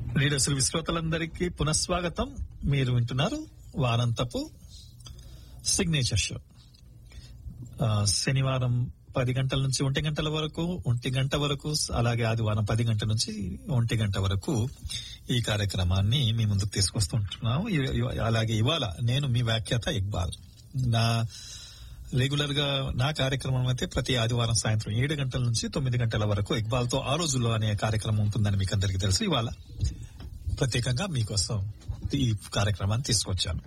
శ్రీ శ్రోతలందరికీ పునఃస్వాగతం మీరు వింటున్నారు వారంతపు సిగ్నేచర్ షో ఆ, శనివారం పది గంటల నుంచి ఒంటి గంటల వరకు ఒంటి గంట వరకు అలాగే ఆదివారం పది గంటల నుంచి ఒంటి గంట వరకు ఈ కార్యక్రమాన్ని మీ ముందుకు తీసుకొస్తుంటున్నాము ఇ- ఇ- అలాగే ఇవాళ నేను మీ వ్యాఖ్యాత ఇక్బాల్ నా రెగ్యులర్ గా నా కార్యక్రమం అయితే ప్రతి ఆదివారం సాయంత్రం ఏడు గంటల నుంచి తొమ్మిది గంటల వరకు ఇక్బాల్ తో ఆ రోజుల్లో అనే కార్యక్రమం ఉంటుందని మీకు అందరికీ తెలుసు ఇవాళ ప్రత్యేకంగా మీకోసం ఈ కార్యక్రమాన్ని తీసుకొచ్చాను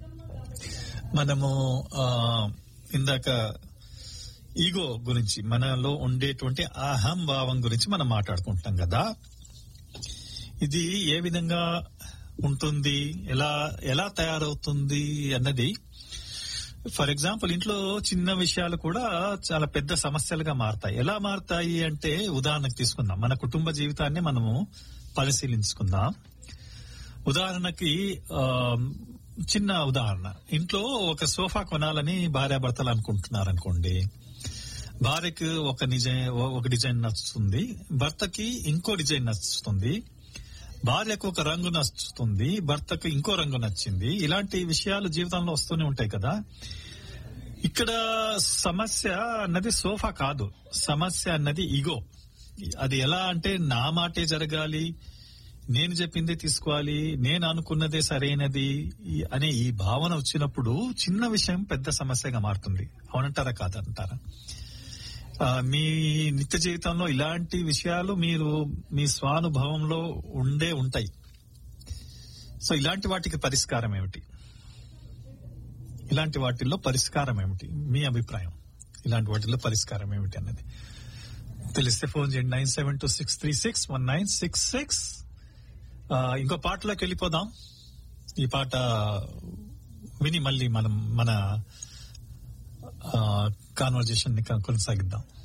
మనము ఆ, ఇందాక ఈగో గురించి మనలో ఉండేటువంటి అహం భావం గురించి మనం మాట్లాడుకుంటున్నాం కదా ఇది ఏ విధంగా ఉంటుంది ఎలా ఎలా తయారవుతుంది అన్నది ఫర్ ఎగ్జాంపుల్ ఇంట్లో చిన్న విషయాలు కూడా చాలా పెద్ద సమస్యలుగా మారతాయి ఎలా మారతాయి అంటే ఉదాహరణకు తీసుకుందాం మన కుటుంబ జీవితాన్ని మనము పరిశీలించుకుందాం ఉదాహరణకి ఆ, చిన్న ఉదాహరణ ఇంట్లో ఒక సోఫా కొనాలని భార్యాభర్తలు అనుకుంటున్నారు అనుకోండి భార్యకి ఒక డిజైన్ ఒక డిజైన్ నచ్చుతుంది భర్తకి ఇంకో డిజైన్ నచ్చుతుంది భార్యకు ఒక రంగు నచ్చుతుంది భర్తకు ఇంకో రంగు నచ్చింది ఇలాంటి విషయాలు జీవితంలో వస్తూనే ఉంటాయి కదా ఇక్కడ సమస్య అన్నది సోఫా కాదు సమస్య అన్నది ఈగో అది ఎలా అంటే నా మాటే జరగాలి నేను చెప్పిందే తీసుకోవాలి నేను అనుకున్నదే సరైనది ఈ- అనే ఈ భావన వచ్చినప్పుడు చిన్న విషయం పెద్ద సమస్యగా మారుతుంది అవునంటారా కాదంటారా ఆ, మీ నిత్య జీవితంలో ఇలాంటి విషయాలు మీరు మీ స్వానుభవంలో ఉండే ఉంటాయి సో ఇలాంటి వాటికి పరిష్కారం ఏమిటి ఇలాంటి వాటిల్లో పరిష్కారం ఏమిటి మీ అభిప్రాయం ఇలాంటి వాటిల్లో పరిష్కారం ఏమిటి అన్నది తెలిస్తే ఫోన్ చేయండి nine seven two six three six one nine six six ఇంకో పాటలోకి వెళ్ళిపోదాం ఈ పాట విని మళ్ళీ మనం మన కాన్వర్జేషన్ ని కొనసాగిద్దాం